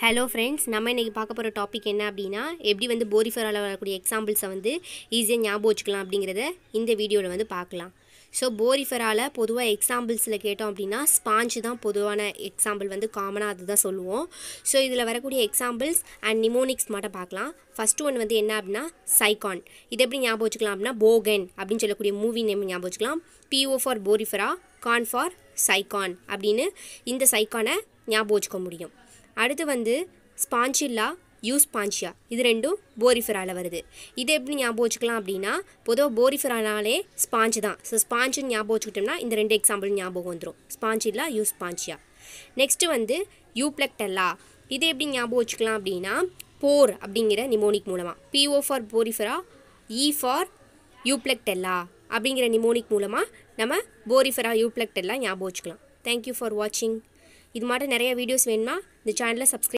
hello friends நம்ம இன்றைக்கி பார்க்க போகிற டாபிக் என்ன அப்படின்னா எப்படி வந்து போரிஃபரால் வரக்கூடிய எக்ஸாம்பிள்ஸை வந்து ஈஸியாக ஞாபகம் வச்சுக்கலாம் அப்படிங்கிறத இந்த வீடியோவில் வந்து பார்க்கலாம் ஸோ போரிஃபரால் பொதுவாக எக்ஸாம்பிள்ஸில் கேட்டோம் அப்படின்னா ஸ்பாஞ்சு தான் பொதுவான எக்ஸாம்பிள் வந்து காமனாக அதுதான் சொல்லுவோம் ஸோ இதில் வரக்கூடிய எக்ஸாம்பிள்ஸ் அண்ட் நிமோனிக்ஸ் மட்டும் பார்க்கலாம் ஃபஸ்ட்டு ஒன் வந்து என்ன அப்படின்னா சைகான் இது எப்படி ஞாபகம் வச்சுக்கலாம் அப்படின்னா போகன் அப்படின்னு சொல்லக்கூடிய மூவி நேம் ஞாபகம் வச்சுக்கலாம் P O for Porifera con for Sycon அப்படின்னு இந்த சைக்கானை ஞாபகம் வச்சுக்க முடியும் அடுத்து வந்து ஸ்பான்சில்லா யூஸ் பான்சியா இது ரெண்டும் போரிஃபெரால வருது இது எப்படி ஞாபகம் வச்சுக்கலாம் அப்படின்னா பொதுவாக போரிஃபெரானாலே ஸ்பாஞ்சு தான் ஸோ ஸ்பாஞ்சுன்னு ஞாபகம் வச்சுக்கிட்டோம்னா இந்த ரெண்டு எக்ஸாம்பிள் ஞாபகம் வந்துடும் ஸ்பான்சில்லா யூஸ் பான்சியா நெக்ஸ்ட்டு வந்து யூப்ளெக்டல்லா இது எப்படி ஞாபகம் வச்சுக்கலாம் அப்படின்னா போர் அப்படிங்கிற நிமோனிக் மூலமாக P O for Porifera E for Euplectella அப்படிங்கிற நிமோனிக் மூலமாக நம்ம போரிஃபெரா யூப்ளெக்டெல்லா ஞாபகம் வச்சுக்கலாம் தேங்க்யூ ஃபார் வாட்சிங் இது மாதிரி நிறைய வீடியோஸ் வேணுமா இந்த சேனலை சப்ஸ்கிரைப்